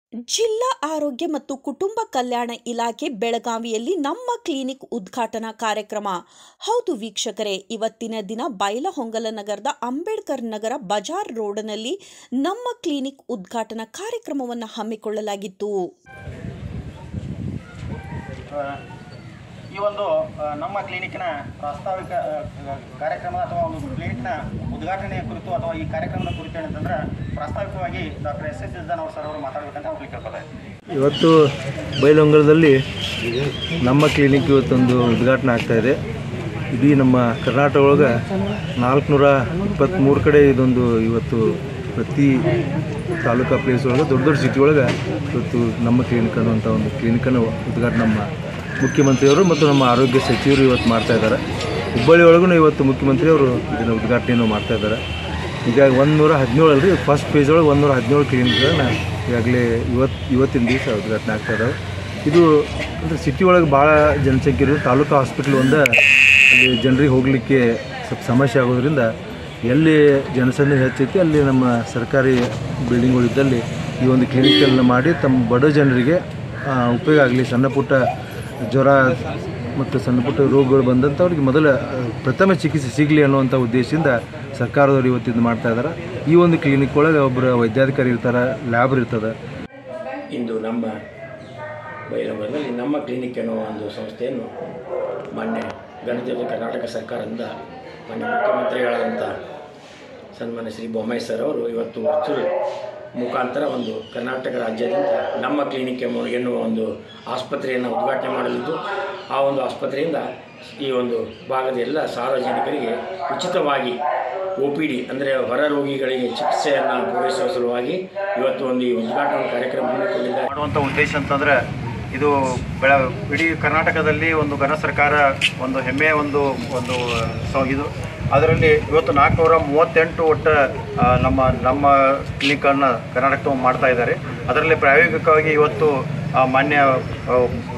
ಜಿಲ್ಲಾ ಆರೋಗ್ಯ ಮತ್ತು ಕುಟುಂಬ ಕಲ್ಯಾಣ ಇಲಾಖೆ ಬೆಳಗಾವಿಯಲ್ಲಿ ನಮ್ಮ ಕ್ಲಿನಿಕ್ ಉದ್ಘಾಟನಾ ಕಾರ್ಯಕ್ರಮ ಹೌದು ವೀಕ್ಷಕರೇ ಇವತ್ತಿನ ದಿನ ಬೈಲಹೊಂಗಲ ನಗರದ ಅಂಬೇಡ್ಕರ್ ನಗರ ಬಜಾರ್ ರೋಡ್ನಲ್ಲಿ ನಮ್ಮ ಕ್ಲಿನಿಕ್ ಉದ್ಘಾಟನಾ ಕಾರ್ಯಕ್ರಮವನ್ನು ಹಮ್ಮಿಕೊಳ್ಳಲಾಗಿತ್ತು ಆ, ಈ ಒಂದು ಆ, ನಮ್ಮ ಕ್ಲಿನಿಕ್ನ ಪ್ರಾಸ್ತಾವಿಕ ಆ, ಕಾರ್ಯಕ್ರಮ ಅಥವಾ ಒಂದು ಕ್ಲಿನಿಕ್ನ ಉದ್ಘಾಟನೆಯ ಕುರಿತು ಅಥವಾ ಈ ಕಾರ್ಯಕ್ರಮದ ಕುರಿತು ಏನಂತಂದ್ರೆ ಪ್ರಾಸ್ತಾವಿಕವಾಗಿ ಡಾಕ್ಟರ್ ಎಸ್ ಎಸ್ ಇಲ್ದಾನ್ ಅವ್ರು ಸರ್ ಅವರು ಮಾತಾಡಬೇಕಂತ ಅವ್ರಿಗೆ ಕೇಳ್ಕೊತಾ ಇದ್ದೀನಿ. ಇವತ್ತು ಬೈಲಹೊಂಗಲದಲ್ಲಿ ನಮ್ಮ ಕ್ಲಿನಿಕ್ ಇವತ್ತೊಂದು ಉದ್ಘಾಟನೆ ಆಗ್ತಾ ಇದೆ ಇಡೀ ನಮ್ಮ ಕರ್ನಾಟಕ ಒಳಗೆ ನಾಲ್ಕುನೂರ ಇಪ್ಪತ್ತ್ಮೂರು ಕಡೆ ಇದೊಂದು ಇವತ್ತು ಪ್ರತಿ ತಾಲೂಕಾ ಪ್ಲೇಸ್ ಒಳಗೆ ದೊಡ್ಡ ದೊಡ್ಡ ಸಿಟಿ ಒಳಗೆ ಇವತ್ತು ನಮ್ಮ ಕ್ಲಿನಿಕ್ ಅನ್ನುವಂಥ ಒಂದು ಕ್ಲಿನಿಕನ್ನು ಉದ್ಘಾಟನೆ ನಮ್ಮ ಮುಖ್ಯಮಂತ್ರಿಯವರು ಮತ್ತು ನಮ್ಮ ಆರೋಗ್ಯ ಸಚಿವರು ಇವತ್ತು ಮಾಡ್ತಾ ಇದ್ದಾರೆ ಹುಬ್ಬಳ್ಳಿ ಒಳಗೂ ಇವತ್ತು ಮುಖ್ಯಮಂತ್ರಿಯವರು ಇದನ್ನು ಉದ್ಘಾಟನೆಯನ್ನು ಮಾಡ್ತಾ ಇದ್ದಾರೆ ಹೀಗಾಗಿ ಒಂದು ನೂರ ಹದಿನೇಳು ಅಲ್ರಿ ಫಸ್ಟ್ ಪೇಜ್ ಒಳಗೆ ಒಂದು ನೂರ ಹದಿನೇಳು ಕ್ಲಿನಿಕ್ಗಳನ್ನ ಈಗಾಗಲೇ ಇವತ್ತು ಇವತ್ತಿನ ದಿವಸ ಉದ್ಘಾಟನೆ ಆಗ್ತಾ ಇದ್ದಾವೆ ಇದು ಅಂದರೆ ಸಿಟಿ ಒಳಗೆ ಭಾಳ ಜನಸಂಖ್ಯೆ ಇರೋದು ತಾಲೂಕು ಹಾಸ್ಪಿಟ್ಲ್ ಒಂದೇ ಅಲ್ಲಿ ಜನರಿಗೆ ಹೋಗಲಿಕ್ಕೆ ಸ್ವಲ್ಪ ಸಮಸ್ಯೆ ಆಗೋದ್ರಿಂದ ಎಲ್ಲಿ ಜನಸಂಖ್ಯೆ ಹೆಚ್ಚೈತಿ ಅಲ್ಲಿ ನಮ್ಮ ಸರ್ಕಾರಿ ಬಿಲ್ಡಿಂಗ್ಗಳಿದ್ದಲ್ಲಿ ಈ ಒಂದು ಕ್ಲಿನಿಕನ್ನು ಮಾಡಿ ತಮ್ಮ ಬಡ ಜನರಿಗೆ ಆ, ಉಪಯೋಗ ಆಗಲಿ ಸಣ್ಣ ಪುಟ್ಟ ಜ್ವರ ಮತ್ತು ಸಣ್ಣ ಪುಟ್ಟ ರೋಗಗಳು ಬಂದಂಥವ್ರಿಗೆ ಮೊದಲ ಆ, ಪ್ರಥಮ ಚಿಕಿತ್ಸೆ ಸಿಗಲಿ ಅನ್ನುವಂಥ ಉದ್ದೇಶದಿಂದ ಸರ್ಕಾರದವರು ಇವತ್ತಿದ್ದು ಮಾಡ್ತಾ ಇದ್ದಾರೆ ಈ ಒಂದು ಕ್ಲಿನಿಕ್ ಒಳಗೆ ಒಬ್ಬರು ವೈದ್ಯಾಧಿಕಾರಿ ಇರ್ತಾರೆ ಲ್ಯಾಬ್ ಇರ್ತದೆ ಇಂದು ನಮ್ಮ ಬೈಲಹೊಂಗಲದಲ್ಲಿ ನಮ್ಮ ಕ್ಲಿನಿಕ್ ಎನ್ನುವ ಒಂದು ಸಂಸ್ಥೆಯನ್ನು ಮಾನ್ಯ ಗಣತಂತ್ರ ಕರ್ನಾಟಕ ಸರ್ಕಾರದಿಂದ ಮಾನ್ಯ ಮುಖ್ಯಮಂತ್ರಿಗಳಾದಂಥ ಸನ್ಮಾನ್ಯ ಶ್ರೀ ಬೊಮ್ಮಾಯಿ ಸರ್ ಅವರು ಇವತ್ತು ವರ್ಚುವಲ್ ಮುಖಾಂತರ ಒಂದು ಕರ್ನಾಟಕ ರಾಜ್ಯಾದ್ಯಂತ ನಮ್ಮ ಕ್ಲಿನಿಕ್ ಎಂಬ ಎನ್ನುವ ಒಂದು ಆಸ್ಪತ್ರೆಯನ್ನು ಉದ್ಘಾಟನೆ ಮಾಡಲಿದ್ದು ಆ ಒಂದು ಆಸ್ಪತ್ರೆಯಿಂದ ಈ ಒಂದು ಭಾಗದ ಎಲ್ಲ ಸಾರ್ವಜನಿಕರಿಗೆ ಉಚಿತವಾಗಿ ಒ ಪಿ ಡಿ ಅಂದರೆ ಹೊರ ರೋಗಿಗಳಿಗೆ ಚಿಕಿತ್ಸೆಯನ್ನು ಪೂರೈಸುವ ಸಲುವಾಗಿ ಇವತ್ತು ಒಂದು ಈ ಉದ್ಘಾಟನಾ ಕಾರ್ಯಕ್ರಮ ಹಮ್ಮಿಕೊಂಡಿದ್ದಾರೆ ಮಾಡುವಂಥ ಉದ್ದೇಶ ಅಂತಂದರೆ ಇದು ಬೆಳ ಇಡೀ ಕರ್ನಾಟಕದಲ್ಲಿ ಒಂದು ಘನ ಸರ್ಕಾರ ಒಂದು ಹೆಮ್ಮೆಯ ಒಂದು ಒಂದು ಸ- ಇದು ಅದರಲ್ಲಿ ಇವತ್ತು ನಾಲ್ಕುನೂರ ಮೂವತ್ತೆಂಟು ಒಟ್ಟು ಆ, ನಮ್ಮ ನಮ್ಮ ಕ್ಲಿನಿಕನ್ನು ಕರ್ನಾಟಕ ಮಾಡ್ತಾ ಇದ್ದಾರೆ ಅದರಲ್ಲಿ ಪ್ರಾಯೋಗಿಕವಾಗಿ ಇವತ್ತು ಆ, ಮಾನ್ಯ ಆ,